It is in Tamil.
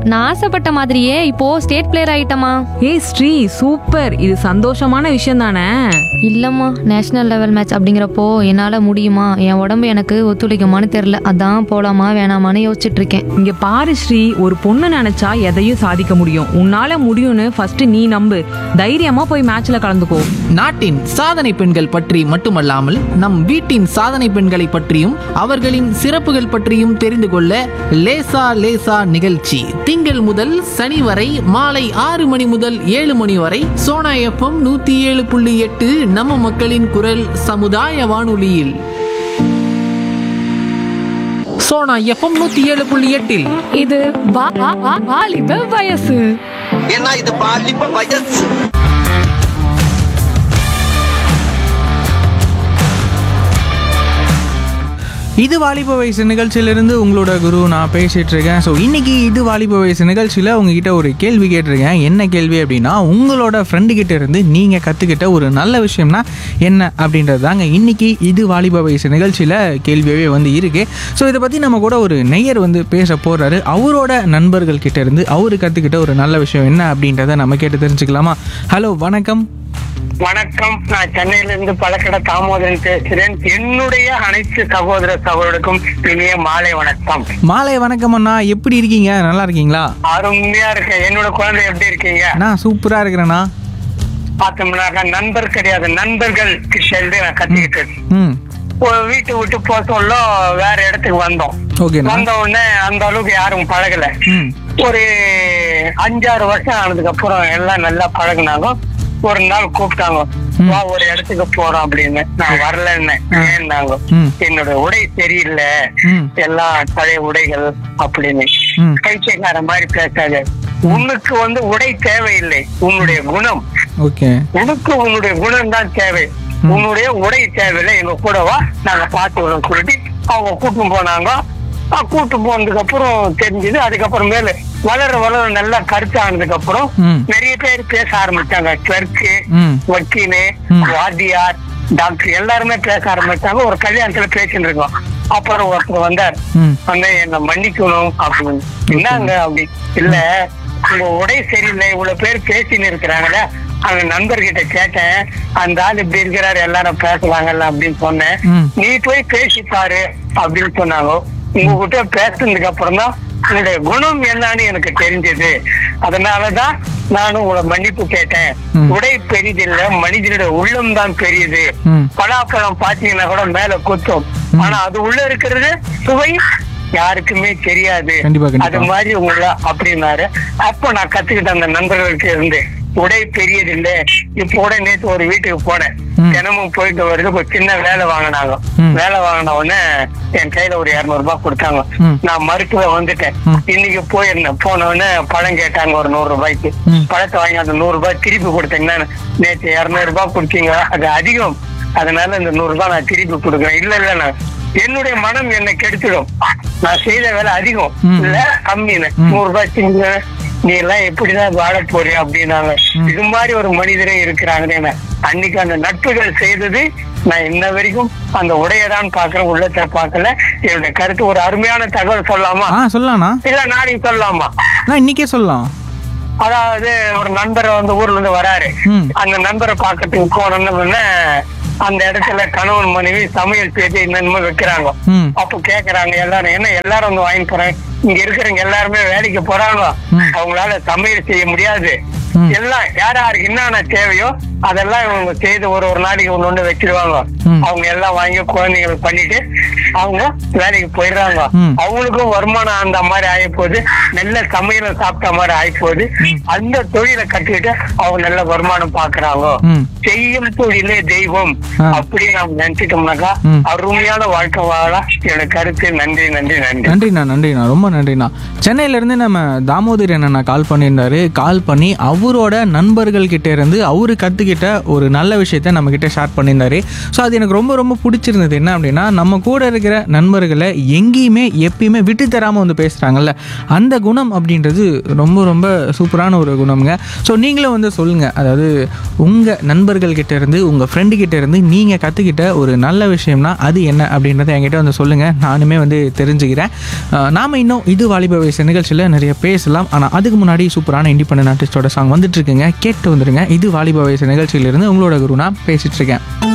நான் ஆசைப்பட்ட மாதிரியே இப்போ ஸ்டேட் பிளேயர் ஆயிட்டமா ஏய் ஸ்ரீ சூப்பர் இது சந்தோஷமான விஷயம் தானே இல்லம்மா நேஷனல் லெவல் மேட்ச் அப்படிங்கிறப்போ என்னால முடியுமா என் உடம்பு எனக்கு ஒத்துழைக்குமான்னு தெரியல அதான் போலாமா வேணாமான்னு யோசிச்சுட்டு இருக்கேன் இங்க பாரு ஸ்ரீ ஒரு பொண்ணு நினைச்சா எதையும் சாதிக்க முடியும் உன்னால முடியும்னு ஃபர்ஸ்ட் நீ நம்பு தைரியமா போய் மேட்ச்ல கலந்துக்கோ நாட்டின் சாதனை பெண்கள் பற்றி மட்டுமல்லாமல் நம் வீட்டின் சாதனை பெண்களை பற்றியும் அவர்களின் சிறப்புகள் பற்றியும் தெரிந்து கொள்ள லேசா லேசா நிகழ்ச்சி திங்கள் முதல் சனி வரை மாலை ஆறு மணி முதல் ஏழு மணி வரை சோனா எஃப்எம் நூத்தி ஏழு புள்ளி எட்டு நம்ம மக்களின் குரல் சமுதாய வானொலியில் சோனா எஃப்எம் நூத்தி ஏழு புள்ளி எட்டில் இது வா- வா- வா- வாலிப வயசு ஏன்னா இது பாலிப்ப வயசு இது வாலிப வயசு நிகழ்ச்சியிலிருந்து உங்களோட குரு நான் பேசிட்டு இருக்கேன் ஸோ இன்னைக்கு இது வாலிப வயசு நிகழ்ச்சியில் உங்ககிட்ட ஒரு கேள்வி கேட்டிருக்கேன் என்ன கேள்வி அப்படின்னா உங்களோட ஃப்ரெண்டு கிட்ட இருந்து நீங்கள் கற்றுக்கிட்ட ஒரு நல்ல விஷயம்னா என்ன அப்படின்றது தாங்க இன்னைக்கு இது வாலிப வயசு நிகழ்ச்சியில் கேள்வியாகவே வந்து இருக்கு ஸோ இதை பற்றி நம்ம கூட ஒரு நெய்யர் வந்து பேச போகிறாரு அவரோட நண்பர்கள் கிட்ட இருந்து அவரு கற்றுக்கிட்ட ஒரு நல்ல விஷயம் என்ன அப்படின்றத நம்ம கேட்டு தெரிஞ்சுக்கலாமா ஹலோ வணக்கம் வணக்கம் நான் சென்னையில இருந்து பழக்கடை தாமோதரன் பேசுறேன் என்னுடைய அனைத்து சகோதர சகோதரருக்கும் இனிய மாலை வணக்கம் மாலை வணக்கம் அண்ணா எப்படி இருக்கீங்க நல்லா இருக்கீங்களா அருமையா இருக்கு என்னோட குழந்தை எப்படி இருக்கீங்க நான் சூப்பராக இருக்கிறேண்ணா பார்த்தோம்னாக்கா நண்பர் கிடையாது நண்பர்கள் கிட்ட நான் கத்துக்கிட்டு ம் ஒரு வீட்டை விட்டு போக சொல்ல வேற இடத்துக்கு வந்தோம் ஓகேண்ணா வந்த உடனே அந்த அளவுக்கு யாரும் பழகல ம் ஒரு அஞ்சாறு வருஷம் ஆனதுக்கு அப்புறம் எல்லாம் நல்லா பழகுனாங்க ஒரு நாள் கூப்பிட்டாங்க வா ஒரு இடத்துக்கு போறோம் அப்படின்னு நான் வரலன்னு ஏன்னாங்க ம். என்னோட உடை சரியில்லை ம். எல்லாம் பழைய உடைகள் அப்படின்னு ம். பைத்தியக்கார மாதிரி பேசாத உனக்கு வந்து உடை தேவையில்லை உன்னுடைய குணம் ஓகே உனக்கு உன்னுடைய குணம் தான் தேவை உன்னுடைய உடை தேவையில்லை எங்க கூட வா நாங்க பார்த்து வரோம் சொல்லிட்டு அவங்க கூட்டும் போனாங்க அஹ் கூட்டு போனதுக்கு அப்புறம் தெரிஞ்சது அதுக்கப்புறம் மேல வளர வளர நல்லா கருத்து ஆனதுக்கு அப்புறம் ம். நிறைய பேர் பேச ஆரம்பிச்சாங்க கிளர்க்கு ம். வக்கீலு ம். வாத்தியார் டாக்டர் எல்லாருமே பேச ஆரம்பிச்சாங்க ஒரு கல்யாணத்துல பேசிட்டு இருக்கோம் அப்புறம் ஒருத்தர் வந்தார் ம். வந்து என்ன மன்னிக்கணும் அப்படின்னு என்னங்க அப்படி இல்ல உங்க உடை சரியில்லை இவ்வளவு பேர் பேசின்னு இருக்கிறாங்கல்ல அந்த நண்பர்கிட்ட கேட்டேன் அந்த ஆள் இப்படி இருக்கிறாரு எல்லாரும் பேசுறாங்கல்ல அப்படின்னு சொன்னேன் ம். நீ போய் பேசி பாரு அப்படின்னு சொன்னாங்க உங்ககிட்ட பேசுனதுக்கு அப்புறம் தான் உங்களுடைய குணம் என்னன்னு எனக்கு தெரிஞ்சது அதனாலதான் நானும் உங்களை மன்னிப்பு கேட்டேன் ம். உடை பெரிதில்ல மனிதனுடைய உள்ளம் தான் பெரியது ம். பலாப்பழம் பாத்தீங்கன்னா கூட மேல குத்தும் ஆனா அது உள்ள இருக்கிறது சுவை யாருக்குமே தெரியாது கண்டிப்பா, கண்டிப்பா. அது மாதிரி உங்கள அப்படின்னாரு அப்போ நான் கத்துக்கிட்ட அந்த நண்பர்களுக்கு இருந்து உடை பெரியதில்லை இப்போ கூட நேத்து ஒரு வீட்டுக்கு போனேன் ம். தினமும் போயிட்டு வருது ஒரு சின்ன வேலை வாங்கினாங்க ம். வேலை வாங்கின உடனே என் கையில ஒரு இருநூறு ரூபாய் கொடுத்தாங்க ம். நான் மருத்துவ வந்துட்டேன் ம். இன்னைக்கு போயிருந்தேன் போன உடனே பழம் கேட்டாங்க ஒரு நூறு ரூபாய்க்கு ம். பழத்தை வாங்கி அந்த நூறு ரூபாய் திருப்பி கொடுத்தீங்கன்னா நேற்று இருநூறு ரூபாய் கொடுத்தீங்க அது அதிகம் அதனால இந்த நூறு ரூபாய் நான் திருப்பி கொடுக்குறேன் இல்ல இல்ல நான் என்னுடைய மனம் என்னை கெடுத்துடும் நான் செய்த வேலை அதிகம் ம். இல்ல கம்மின்னு ம். நூறு ரூபாய் திங்க நீ எல்லாம் எப்படிதான் வாழ போறிய அப்படின்னாங்க இது மாதிரி ஒரு மனிதரே இருக்கிறாங்கன்னு அன்னைக்கு அந்த நட்புகள் செய்தது நான் இன்ன வரைக்கும் அந்த உடையதான் பாக்குறேன் உள்ளத்தை பார்க்கல என்னுடைய கருத்து ஒரு அருமையான தகவல் சொல்லலாமா ஆ சொல்லலாண்ணா இல்ல நாளைக்கு சொல்லலாமா நான் இன்னைக்கே சொல்லலாம் அதாவது ஒரு நண்பர் வந்து ஊர்ல இருந்து வராரு ம். அந்த நண்பரை பார்க்கறதுக்கு போனோம்னு அந்த இடத்துல கணவன் மனைவி சமையல் பேச்சு என்னென்னமோ வைக்கிறாங்க ம் அப்ப கேக்குறாங்க எல்லாரும் என்ன எல்லாரும் வந்து வாங்கி போறாங்க இங்க இருக்கிறவங்க எல்லாருமே வேலைக்கு போறாங்க ம். அவங்களால சமையல் செய்ய முடியாது ம். எல்லாம் யார் யாருக்கு என்னென்ன தேவையோ அதெல்லாம் இவங்க செய்து ஒரு ஒரு நாளைக்கு ஒண்ணு ஒண்ணு வச்சிருவாங்க ம். அவங்க எல்லாம் வாங்கி குழந்தைங்களுக்கு பண்ணிட்டு அவங்க வேலைக்கு போயிடுறாங்க ம். அவங்களுக்கும் வருமானம் அந்த மாதிரி ஆகி போகுது நல்ல சமையல சாப்பிட்ட மாதிரி ஆகி போகுது அந்த தொழிலை கட்டிட்டு அவங்க நல்ல வருமானம் பாக்குறாங்க ம் செய்யும் தொழிலே தெய்வம் ஆ. அப்படி நாம் நினைச்சிட்டோம்னாக்கா ம். அருமையான வாழ்க்கை வாழ என்னோட கருத்து நன்றி நன்றி நன்றி நன்றிண்ணா நன்றிண்ணா ரொம்ப நன்றிண்ணா சென்னையிலேருந்து நம்ம தாமோதர் அண்ணா கால் பண்ணியிருந்தாரு கால் பண்ணி அவரோட நண்பர்கள் கிட்ட இருந்து அவரு கற்றுக்கிட்ட கற்றுக்கிட்ட ஒரு நல்ல விஷயத்த நம்மக்கிட்ட ஷேர் பண்ணியிருந்தாரு ஸோ அது எனக்கு ரொம்ப ரொம்ப பிடிச்சிருந்தது என்ன அப்படின்னா நம்ம கூட இருக்கிற நண்பர்களை எங்கேயுமே எப்பயுமே விட்டு தராமல் வந்து பேசுகிறாங்கல்ல அந்த குணம் அப்படின்றது ரொம்ப ரொம்ப சூப்பரான ஒரு குணம்ங்க ஸோ நீங்களும் வந்து சொல்லுங்கள் அதாவது உங்கள் நண்பர்கள்கிட்ட இருந்து உங்கள் ஃப்ரெண்டு கிட்ட இருந்து நீங்கள் கற்றுக்கிட்ட ஒரு நல்ல விஷயம்னா அது என்ன அப்படின்றத என்கிட்ட வந்து சொல்லுங்கள் நானுமே வந்து தெரிஞ்சுக்கிறேன் அஹ் நாம இன்னும் இது வாலிப வயசு நிகழ்ச்சியில் நிறைய பேசலாம் ஆனால் அதுக்கு முன்னாடி சூப்பரான இண்டிபெண்டன்ட் ஆர்டிஸ்டோட சாங் வந்துட்டு இருக்குங்க கேட்டு வந்துடுங்க இது வாலிப வயசு நிகழ்ச்சியிலிருந்து உங்களோட குரு நான் பேசிட்டு இருக்கேன்